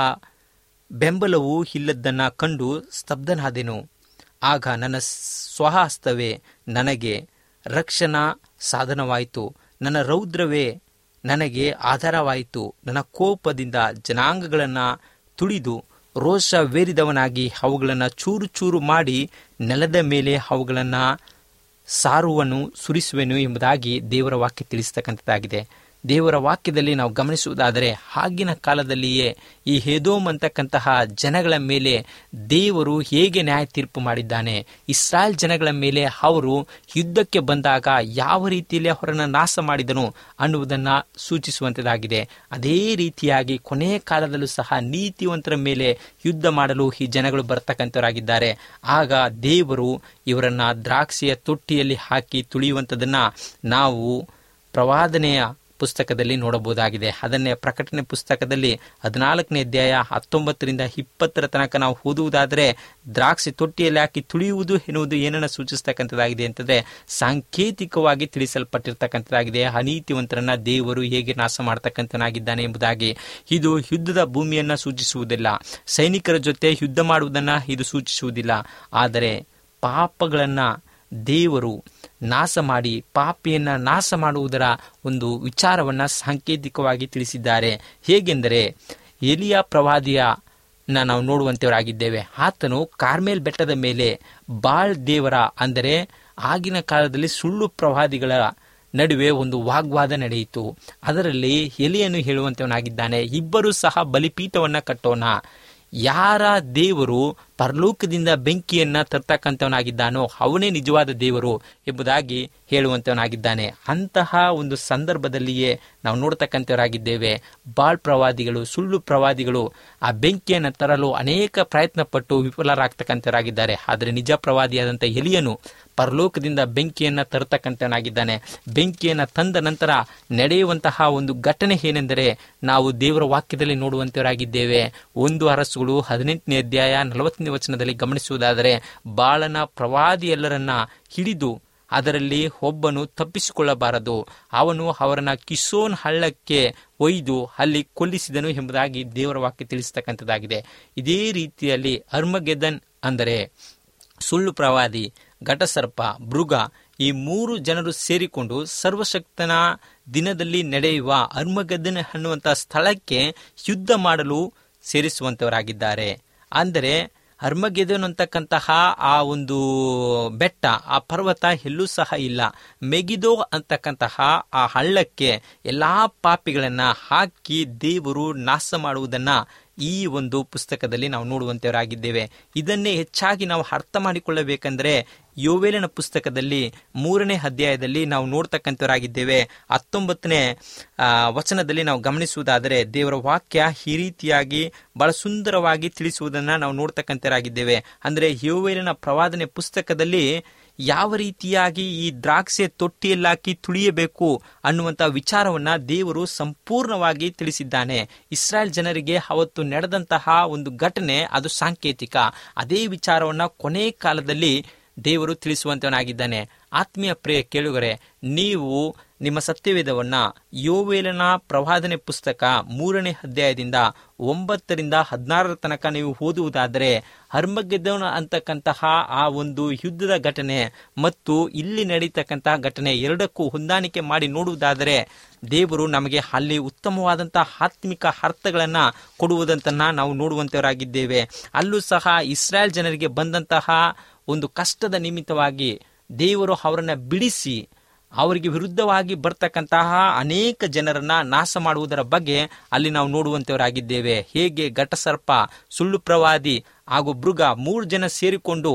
ಬೆಂಬಲವೂ ಇಲ್ಲದ್ದನ್ನ ಕಂಡು ಸ್ತಬ್ಧನಾದೆನು ಆಗ ನನ್ನ ಸ್ವಹಸ್ತವೇ ನನಗೆ ರಕ್ಷಣಾ ಸಾಧನವಾಯಿತು ನನ್ನ ರೌದ್ರವೇ ನನಗೆ ಆಧಾರವಾಯಿತು ನನ್ನ ಕೋಪದಿಂದ ಜನಾಂಗಗಳನ್ನು ತುಳಿದು ರೋಷವೇರಿದವನಾಗಿ ಅವುಗಳನ್ನು ಚೂರು ಚೂರು ಮಾಡಿ ನೆಲದ ಮೇಲೆ ಅವುಗಳನ್ನು ಸಾರುವನು ಸುರಿಸುವೆನು ಎಂಬುದಾಗಿ ದೇವರ ವಾಕ್ಯ ತಿಳಿಸ್ತಕ್ಕಂಥದ್ದಾಗಿದೆ ದೇವರ ವಾಕ್ಯದಲ್ಲಿ ನಾವು ಗಮನಿಸುವುದಾದರೆ ಆಗಿನ ಕಾಲದಲ್ಲಿಯೇ ಈ ಹೇದೋಮ್ ಅಂತಕ್ಕಂತಹ ಜನಗಳ ಮೇಲೆ ದೇವರು ಹೇಗೆ ನ್ಯಾಯ ತೀರ್ಪು ಮಾಡಿದ್ದಾನೆ ಇಸ್ರಾಯೇಲ್ ಜನಗಳ ಮೇಲೆ ಅವರು ಯುದ್ಧಕ್ಕೆ ಬಂದಾಗ ಯಾವ ರೀತಿಯಲ್ಲಿ ಅವರನ್ನು ನಾಶ ಮಾಡಿದನು ಅನ್ನುವುದನ್ನು ಸೂಚಿಸುವಂಥದ್ದಾಗಿದೆ ಅದೇ ರೀತಿಯಾಗಿ ಕೊನೆಯ ಕಾಲದಲ್ಲೂ ಸಹ ನೀತಿವಂತರ ಮೇಲೆ ಯುದ್ಧ ಮಾಡಲು ಈ ಜನಗಳು ಬರ್ತಕ್ಕಂಥವರಾಗಿದ್ದಾರೆ ಆಗ ದೇವರು ಇವರನ್ನ ದ್ರಾಕ್ಷಿಯ ತೊಟ್ಟಿಯಲ್ಲಿ ಹಾಕಿ ತುಳಿಯುವಂಥದ್ದನ್ನು ನಾವು ಪ್ರವಾದನೆಯ ಪುಸ್ತಕದಲ್ಲಿ ನೋಡಬಹುದಾಗಿದೆ ಅದನ್ನೇ ಪ್ರಕಟಣೆ ಪುಸ್ತಕದಲ್ಲಿ ಹದಿನಾಲ್ಕನೇ ಅಧ್ಯಾಯ ಹತ್ತೊಂಬತ್ತರಿಂದ ಇಪ್ಪತ್ತರ ತನಕ ನಾವು ಓದುವುದಾದರೆ ದ್ರಾಕ್ಷಿ ತೊಟ್ಟಿಯಲ್ಲಿ ಹಾಕಿ ತುಳಿಯುವುದು ಎನ್ನುವುದು ಏನನ್ನ ಸೂಚಿಸ್ತಕ್ಕಂಥದ್ದಾಗಿದೆ ಅಂತಂದ್ರೆ ಸಾಂಕೇತಿಕವಾಗಿ ತಿಳಿಸಲ್ಪಟ್ಟಿರ್ತಕ್ಕಂಥದ್ದಾಗಿದೆ ಅನೀತಿವಂತರನ್ನ ದೇವರು ಹೇಗೆ ನಾಶ ಮಾಡ್ತಕ್ಕಂಥನಾಗಿದ್ದಾನೆ ಎಂಬುದಾಗಿ ಇದು ಯುದ್ಧದ ಭೂಮಿಯನ್ನ ಸೂಚಿಸುವುದಿಲ್ಲ ಸೈನಿಕರ ಜೊತೆ ಯುದ್ಧ ಮಾಡುವುದನ್ನ ಇದು ಸೂಚಿಸುವುದಿಲ್ಲ ಆದರೆ ಪಾಪಗಳನ್ನ ದೇವರು ನಾಶ ಮಾಡಿ ಪಾಪಿಯನ್ನ ನಾಶ ಮಾಡುವುದರ ಒಂದು ವಿಚಾರವನ್ನ ಸಾಂಕೇತಿಕವಾಗಿ ತಿಳಿಸಿದ್ದಾರೆ ಹೇಗೆಂದರೆ ಎಲಿಯ ಪ್ರವಾದಿಯ ನಾವು ನೋಡುವಂತವರಾಗಿದ್ದೇವೆ ಆತನು ಕಾರ್ಮೇಲ್ ಬೆಟ್ಟದ ಮೇಲೆ ಬಾಳ್ ದೇವರ ಅಂದರೆ ಆಗಿನ ಕಾಲದಲ್ಲಿ ಸುಳ್ಳು ಪ್ರವಾದಿಗಳ ನಡುವೆ ಒಂದು ವಾಗ್ವಾದ ನಡೆಯಿತು ಅದರಲ್ಲಿ ಎಲಿಯನ್ನು ಹೇಳುವಂತವನಾಗಿದ್ದಾನೆ ಇಬ್ಬರು ಸಹ ಬಲಿಪೀಠವನ್ನ ಕಟ್ಟೋಣ ಯಾರ ದೇವರು ಪರಲೋಕದಿಂದ ಬೆಂಕಿಯನ್ನ ತರ್ತಕ್ಕಂಥವನಾಗಿದ್ದಾನೋ ಅವನೇ ನಿಜವಾದ ದೇವರು ಎಂಬುದಾಗಿ ಹೇಳುವಂತವನಾಗಿದ್ದಾನೆ ಅಂತಹ ಒಂದು ಸಂದರ್ಭದಲ್ಲಿಯೇ ನಾವು ನೋಡ್ತಕ್ಕಂಥವರಾಗಿದ್ದೇವೆ ಬಾಳ್ ಪ್ರವಾದಿಗಳು ಸುಳ್ಳು ಪ್ರವಾದಿಗಳು ಆ ಬೆಂಕಿಯನ್ನು ತರಲು ಅನೇಕ ಪ್ರಯತ್ನ ಪಟ್ಟು ವಿಫಲರಾಗ್ತಕ್ಕಂಥವರಾಗಿದ್ದಾರೆ ಆದರೆ ನಿಜ ಪ್ರವಾದಿಯಾದಂಥ ಎಲಿಯನು ಪರಲೋಕದಿಂದ ಬೆಂಕಿಯನ್ನು ತರತಕ್ಕಂಥವನಾಗಿದ್ದಾನೆ ಬೆಂಕಿಯನ್ನು ತಂದ ನಂತರ ನಡೆಯುವಂತಹ ಒಂದು ಘಟನೆ ಏನೆಂದರೆ ನಾವು ದೇವರ ವಾಕ್ಯದಲ್ಲಿ ನೋಡುವಂತವರಾಗಿದ್ದೇವೆ ಒಂದು ಅರಸುಗಳು ಹದಿನೆಂಟನೇ ಅಧ್ಯಾಯ ನಲವತ್ತನೇ ವಚನದಲ್ಲಿ ಗಮನಿಸುವುದಾದರೆ ಬಾಳನ ಪ್ರವಾದಿ ಎಲ್ಲರನ್ನ ಹಿಡಿದು ಅದರಲ್ಲಿ ಒಬ್ಬನು ತಪ್ಪಿಸಿಕೊಳ್ಳಬಾರದು ಅವನು ಅವರನ್ನ ಕಿಸೋನ್ ಹಳ್ಳಕ್ಕೆ ಒಯ್ದು ಅಲ್ಲಿ ಕೊಲ್ಲಿಸಿದನು ಎಂಬುದಾಗಿ ದೇವರ ವಾಕ್ಯ ತಿಳಿಸತಕ್ಕಂಥದ್ದಾಗಿದೆ ಇದೇ ರೀತಿಯಲ್ಲಿ ಅರ್ಮಗೆದನ್ ಅಂದರೆ ಸುಳ್ಳು ಪ್ರವಾದಿ ಘಟಸರ್ಪ ಮೃಗ ಈ ಮೂರು ಜನರು ಸೇರಿಕೊಂಡು ಸರ್ವಶಕ್ತನ ದಿನದಲ್ಲಿ ನಡೆಯುವ ಅರ್ಮಗದ್ದನ ಅನ್ನುವಂಥ ಸ್ಥಳಕ್ಕೆ ಯುದ್ಧ ಮಾಡಲು ಸೇರಿಸುವಂತವರಾಗಿದ್ದಾರೆ ಅಂದರೆ ಅರ್ಮಗೆದನ್ ಅಂತಕ್ಕಂತಹ ಆ ಒಂದು ಬೆಟ್ಟ ಆ ಪರ್ವತ ಎಲ್ಲೂ ಸಹ ಇಲ್ಲ ಮೆಗಿದೋ ಅಂತಕ್ಕಂತಹ ಆ ಹಳ್ಳಕ್ಕೆ ಎಲ್ಲಾ ಪಾಪಿಗಳನ್ನ ಹಾಕಿ ದೇವರು ನಾಶ ಮಾಡುವುದನ್ನ ಈ ಒಂದು ಪುಸ್ತಕದಲ್ಲಿ ನಾವು ನೋಡುವಂತವರಾಗಿದ್ದೇವೆ ಇದನ್ನೇ ಹೆಚ್ಚಾಗಿ ನಾವು ಅರ್ಥ ಮಾಡಿಕೊಳ್ಳಬೇಕಂದ್ರೆ ಯೋವೇಲನ ಪುಸ್ತಕದಲ್ಲಿ ಮೂರನೇ ಅಧ್ಯಾಯದಲ್ಲಿ ನಾವು ನೋಡ್ತಕ್ಕಂಥವರಾಗಿದ್ದೇವೆ ಹತ್ತೊಂಬತ್ತನೇ ವಚನದಲ್ಲಿ ನಾವು ಗಮನಿಸುವುದಾದರೆ ದೇವರ ವಾಕ್ಯ ಈ ರೀತಿಯಾಗಿ ಬಹಳ ಸುಂದರವಾಗಿ ತಿಳಿಸುವುದನ್ನು ನಾವು ನೋಡ್ತಕ್ಕಂಥವರಾಗಿದ್ದೇವೆ ಅಂದರೆ ಯೋವೇಲನ ಪ್ರವಾದನೆ ಪುಸ್ತಕದಲ್ಲಿ ಯಾವ ರೀತಿಯಾಗಿ ಈ ದ್ರಾಕ್ಷೆ ತೊಟ್ಟಿಯಲ್ಲಾಕಿ ತುಳಿಯಬೇಕು ಅನ್ನುವಂಥ ವಿಚಾರವನ್ನ ದೇವರು ಸಂಪೂರ್ಣವಾಗಿ ತಿಳಿಸಿದ್ದಾನೆ ಇಸ್ರಾಯೇಲ್ ಜನರಿಗೆ ಅವತ್ತು ನಡೆದಂತಹ ಒಂದು ಘಟನೆ ಅದು ಸಾಂಕೇತಿಕ ಅದೇ ವಿಚಾರವನ್ನ ಕೊನೆ ಕಾಲದಲ್ಲಿ ದೇವರು ತಿಳಿಸುವಂತವನಾಗಿದ್ದಾನೆ ಆತ್ಮೀಯ ಪ್ರಿಯ ಕೇಳುಗರೆ ನೀವು ನಿಮ್ಮ ಸತ್ಯವೇದವನ್ನ ಯೋವೇಲನ ಪ್ರವಾದನೆ ಪುಸ್ತಕ ಮೂರನೇ ಅಧ್ಯಾಯದಿಂದ ಒಂಬತ್ತರಿಂದ ಹದಿನಾರರ ತನಕ ನೀವು ಓದುವುದಾದರೆ ಹರ್ಮಗೆದ್ದವನ ಅಂತಕ್ಕಂತಹ ಆ ಒಂದು ಯುದ್ಧದ ಘಟನೆ ಮತ್ತು ಇಲ್ಲಿ ನಡೀತಕ್ಕಂತಹ ಘಟನೆ ಎರಡಕ್ಕೂ ಹೊಂದಾಣಿಕೆ ಮಾಡಿ ನೋಡುವುದಾದರೆ ದೇವರು ನಮಗೆ ಅಲ್ಲಿ ಉತ್ತಮವಾದಂತಹ ಆತ್ಮಿಕ ಅರ್ಥಗಳನ್ನ ಕೊಡುವುದಂತನ್ನ ನಾವು ನೋಡುವಂತವರಾಗಿದ್ದೇವೆ ಅಲ್ಲೂ ಸಹ ಇಸ್ರಾಯೇಲ್ ಜನರಿಗೆ ಬಂದಂತಹ ಒಂದು ಕಷ್ಟದ ನಿಮಿತ್ತವಾಗಿ ದೇವರು ಅವರನ್ನ ಬಿಡಿಸಿ ಅವರಿಗೆ ವಿರುದ್ಧವಾಗಿ ಬರ್ತಕ್ಕಂತಹ ಅನೇಕ ಜನರನ್ನ ನಾಶ ಮಾಡುವುದರ ಬಗ್ಗೆ ಅಲ್ಲಿ ನಾವು ನೋಡುವಂತವರಾಗಿದ್ದೇವೆ ಹೇಗೆ ಘಟಸರ್ಪ ಸುಳ್ಳು ಪ್ರವಾದಿ ಹಾಗೂ ಮೃಗ ಮೂರು ಜನ ಸೇರಿಕೊಂಡು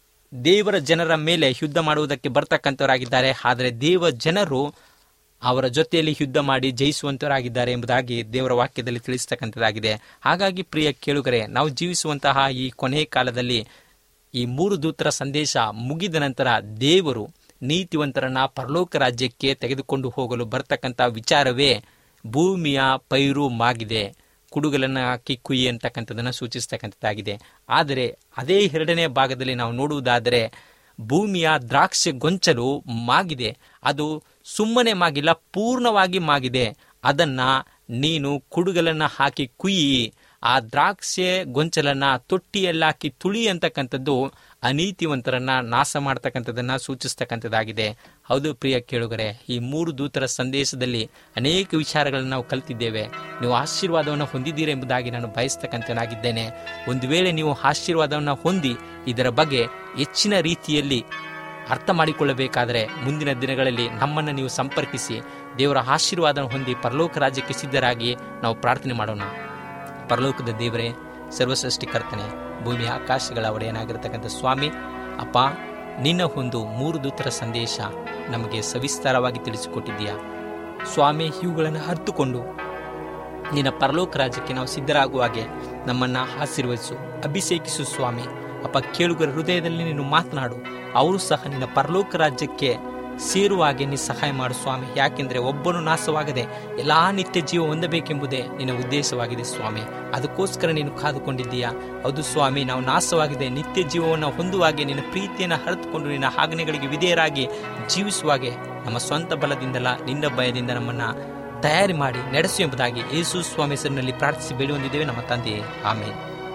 ದೇವರ ಜನರ ಮೇಲೆ ಯುದ್ಧ ಮಾಡುವುದಕ್ಕೆ ಬರ್ತಕ್ಕಂಥವರಾಗಿದ್ದಾರೆ ಆದರೆ ದೇವ ಜನರು ಅವರ ಜೊತೆಯಲ್ಲಿ ಯುದ್ಧ ಮಾಡಿ ಜಯಿಸುವಂತವರಾಗಿದ್ದಾರೆ ಎಂಬುದಾಗಿ ದೇವರ ವಾಕ್ಯದಲ್ಲಿ ತಿಳಿಸ್ತಕ್ಕಂಥದ್ದಾಗಿದೆ ಹಾಗಾಗಿ ಪ್ರಿಯ ಕೇಳುಗರೆ ನಾವು ಜೀವಿಸುವಂತಹ ಈ ಕೊನೆಯ ಕಾಲದಲ್ಲಿ ಈ ಮೂರು ದೂತರ ಸಂದೇಶ ಮುಗಿದ ನಂತರ ದೇವರು ನೀತಿವಂತರನ್ನ ಪರಲೋಕ ರಾಜ್ಯಕ್ಕೆ ತೆಗೆದುಕೊಂಡು ಹೋಗಲು ಬರ್ತಕ್ಕಂಥ ವಿಚಾರವೇ ಭೂಮಿಯ ಪೈರು ಮಾಗಿದೆ ಕುಡುಗಲನ್ನು ಹಾಕಿ ಕುಯ್ಯಿ ಅಂತಕ್ಕಂಥದ್ದನ್ನು ಸೂಚಿಸ್ತಕ್ಕಂಥದ್ದಾಗಿದೆ ಆದರೆ ಅದೇ ಎರಡನೇ ಭಾಗದಲ್ಲಿ ನಾವು ನೋಡುವುದಾದರೆ ಭೂಮಿಯ ದ್ರಾಕ್ಷಿ ಗೊಂಚಲು ಮಾಗಿದೆ ಅದು ಸುಮ್ಮನೆ ಮಾಗಿಲ್ಲ ಪೂರ್ಣವಾಗಿ ಮಾಗಿದೆ ಅದನ್ನ ನೀನು ಕುಡುಗಲನ್ನ ಹಾಕಿ ಕುಯ್ಯಿ ಆ ದ್ರಾಕ್ಷೆ ಗೊಂಚಲನ್ನ ತೊಟ್ಟಿಯಲ್ಲಾಕಿ ತುಳಿ ಅಂತಕ್ಕಂಥದ್ದು ಅನೀತಿವಂತರನ್ನ ನಾಶ ಮಾಡ್ತಕ್ಕಂಥದ್ದನ್ನ ಸೂಚಿಸ್ತಕ್ಕಂಥದ್ದಾಗಿದೆ ಹೌದು ಪ್ರಿಯ ಕೇಳುಗರೆ ಈ ಮೂರು ದೂತರ ಸಂದೇಶದಲ್ಲಿ ಅನೇಕ ವಿಚಾರಗಳನ್ನು ನಾವು ಕಲಿತಿದ್ದೇವೆ ನೀವು ಆಶೀರ್ವಾದವನ್ನು ಹೊಂದಿದ್ದೀರಾ ಎಂಬುದಾಗಿ ನಾನು ಬಯಸ್ತಕ್ಕಂಥನಾಗಿದ್ದೇನೆ ಒಂದು ವೇಳೆ ನೀವು ಆಶೀರ್ವಾದವನ್ನು ಹೊಂದಿ ಇದರ ಬಗ್ಗೆ ಹೆಚ್ಚಿನ ರೀತಿಯಲ್ಲಿ ಅರ್ಥ ಮಾಡಿಕೊಳ್ಳಬೇಕಾದರೆ ಮುಂದಿನ ದಿನಗಳಲ್ಲಿ ನಮ್ಮನ್ನು ನೀವು ಸಂಪರ್ಕಿಸಿ ದೇವರ ಆಶೀರ್ವಾದ ಹೊಂದಿ ಪರಲೋಕ ರಾಜ್ಯಕ್ಕೆ ಸಿದ್ಧರಾಗಿ ನಾವು ಪ್ರಾರ್ಥನೆ ಮಾಡೋಣ ಪರಲೋಕದ ದೇವರೇ ಸರ್ವಸೃಷ್ಟಿಕರ್ತನೆ ಭೂಮಿ ಆಕಾಶಗಳ ಒಡೆಯನಾಗಿರ್ತಕ್ಕಂಥ ಸ್ವಾಮಿ ಅಪ್ಪ ನಿನ್ನ ಒಂದು ಮೂರು ದೂತರ ಸಂದೇಶ ನಮಗೆ ಸವಿಸ್ತಾರವಾಗಿ ತಿಳಿಸಿಕೊಟ್ಟಿದ್ದೀಯಾ ಸ್ವಾಮಿ ಇವುಗಳನ್ನು ಅರ್ಥಕೊಂಡು ನಿನ್ನ ಪರಲೋಕ ರಾಜ್ಯಕ್ಕೆ ನಾವು ಸಿದ್ಧರಾಗುವ ಹಾಗೆ ನಮ್ಮನ್ನು ಆಶೀರ್ವದಿಸು ಅಭಿಷೇಕಿಸು ಸ್ವಾಮಿ ಅಪ್ಪ ಕೇಳುಗರ ಹೃದಯದಲ್ಲಿ ನೀನು ಮಾತನಾಡು ಅವರು ಸಹ ನಿನ್ನ ಪರಲೋಕ ರಾಜ್ಯಕ್ಕೆ ಸೇರುವ ಹಾಗೆ ನೀ ಸಹಾಯ ಮಾಡು ಸ್ವಾಮಿ ಯಾಕೆಂದರೆ ಒಬ್ಬನು ನಾಶವಾಗದೆ ಎಲ್ಲಾ ನಿತ್ಯ ಜೀವ ಹೊಂದಬೇಕೆಂಬುದೇ ನಿನ್ನ ಉದ್ದೇಶವಾಗಿದೆ ಸ್ವಾಮಿ ಅದಕ್ಕೋಸ್ಕರ ನೀನು ಕಾದುಕೊಂಡಿದ್ದೀಯಾ ಹೌದು ಸ್ವಾಮಿ ನಾವು ನಾಶವಾಗಿದೆ ನಿತ್ಯ ಜೀವವನ್ನು ಹೊಂದುವಾಗೆ ನಿನ್ನ ಪ್ರೀತಿಯನ್ನು ಹರಿದುಕೊಂಡು ನಿನ್ನ ಆಜ್ಞೆಗಳಿಗೆ ವಿಧೇಯರಾಗಿ ಜೀವಿಸುವಾಗೆ ನಮ್ಮ ಸ್ವಂತ ಬಲದಿಂದಲ್ಲ ನಿನ್ನ ಭಯದಿಂದ ನಮ್ಮನ್ನ ತಯಾರಿ ಮಾಡಿ ನಡೆಸು ಎಂಬುದಾಗಿ ಯೇಸು ಸ್ವಾಮಿ ಹೆಸರಿನಲ್ಲಿ ಪ್ರಾರ್ಥಿಸಿ ಬೇಡಿ ಹೊಂದಿದ್ದೇವೆ ನಮ್ಮ ತಂದೆಯೇ ಆಮೇಲೆ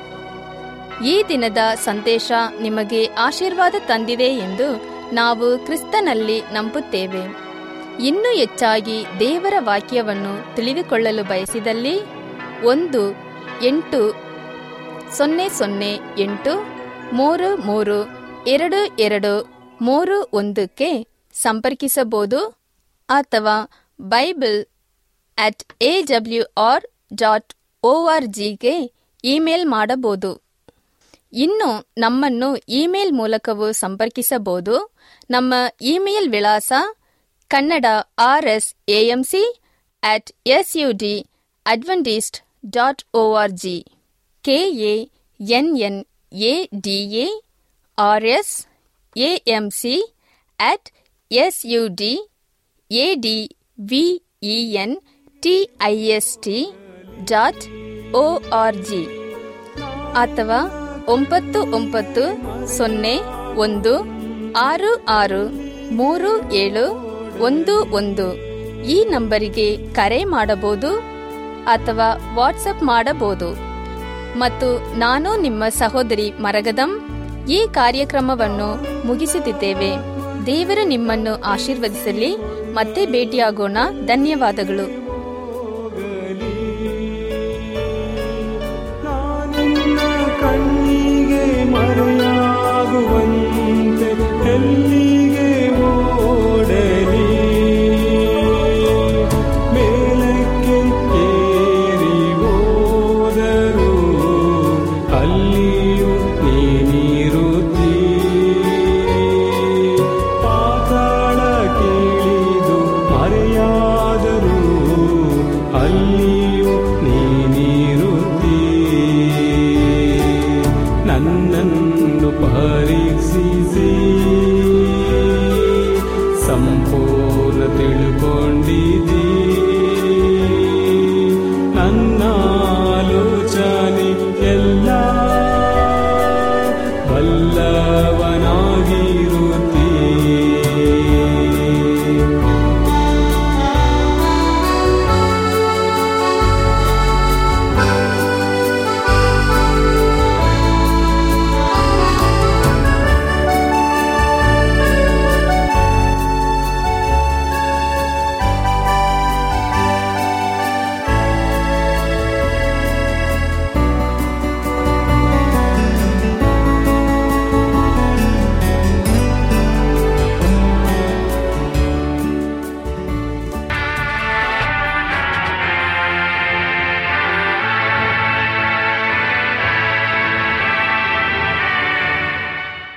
ಈ ದಿನದ ಸಂದೇಶ ನಿಮಗೆ ಆಶೀರ್ವಾದ ತಂದಿದೆ ಎಂದು ನಾವು ಕ್ರಿಸ್ತನಲ್ಲಿ ನಂಬುತ್ತೇವೆ ಇನ್ನೂ ಹೆಚ್ಚಾಗಿ ದೇವರ ವಾಕ್ಯವನ್ನು ತಿಳಿದುಕೊಳ್ಳಲು ಬಯಸಿದಲ್ಲಿ ಒಂದು ಎಂಟು ಸೊನ್ನೆ ಸೊನ್ನೆ ಎಂಟು ಮೂರು ಮೂರು ಎರಡು ಎರಡು ಮೂರು ಒಂದಕ್ಕೆ ಸಂಪರ್ಕಿಸಬಹುದು ಅಥವಾ Bible at A W R dot O R ಜಿಗೆ ಇಮೇಲ್ ಮಾಡಬಹುದು ಇನ್ನು ನಮ್ಮನ್ನು ಇಮೇಲ್ ಮೂಲಕವೂ ಸಂಪರ್ಕಿಸಬಹುದು ನಮ್ಮ ಇಮೇಲ್ ವಿಳಾಸ Kannada R S A M C at S U D Adventist dot O R G K A N N A D A R S A M C at S U D A D V E N T I S T dot O R G ಅಥವಾ ಒಂಬತ್ತು ಒಂಬತ್ತು ಸೊನ್ನೆ ಒಂದು ಆರು ಆರು ಮೂರು ಏಳು ಒಂದು ಒಂದು ಈ ನಂಬರಿಗೆ ಕರೆ ಮಾಡಬಹುದು ಅಥವಾ ವಾಟ್ಸಪ್ ಮಾಡಬಹುದು ಮತ್ತು ನಾನು ನಿಮ್ಮ ಸಹೋದರಿ ಮರಗದಂ ಈ ಕಾರ್ಯಕ್ರಮವನ್ನು ಮುಗಿಸುತ್ತಿದ್ದೇವೆ ದೇವರು ನಿಮ್ಮನ್ನು ಆಶೀರ್ವದಿಸಲಿ ಮತ್ತೆ ಭೇಟಿಯಾಗೋಣ ಧನ್ಯವಾದಗಳು ನಾನಿನ್ನ ಕಣ್ಣಿಗೆ ಮರೆಯಾಗುವಂತೆ ಎಲ್ಲಿಗೆ ಓಡಲಿ ಮೇಲಕ್ಕೆ ಏರಿ ಹೋದರು ಅಲ್ಲಿಯೂ ನೀನಿರುತ್ತೀ ಪಾತಾಳ ಕೇಳಿದು ಮರೆಯಾದರು ಅಲ್ಲಿಯೂ ನೀನಿರುತ್ತೀ ನನ್ನನ್ನು ಪರೀಕ್ಷಿಸಿ ಸಂಪೂರ್ಣ ತಿಳ್ಕೊಂಡಿದ್ದೀ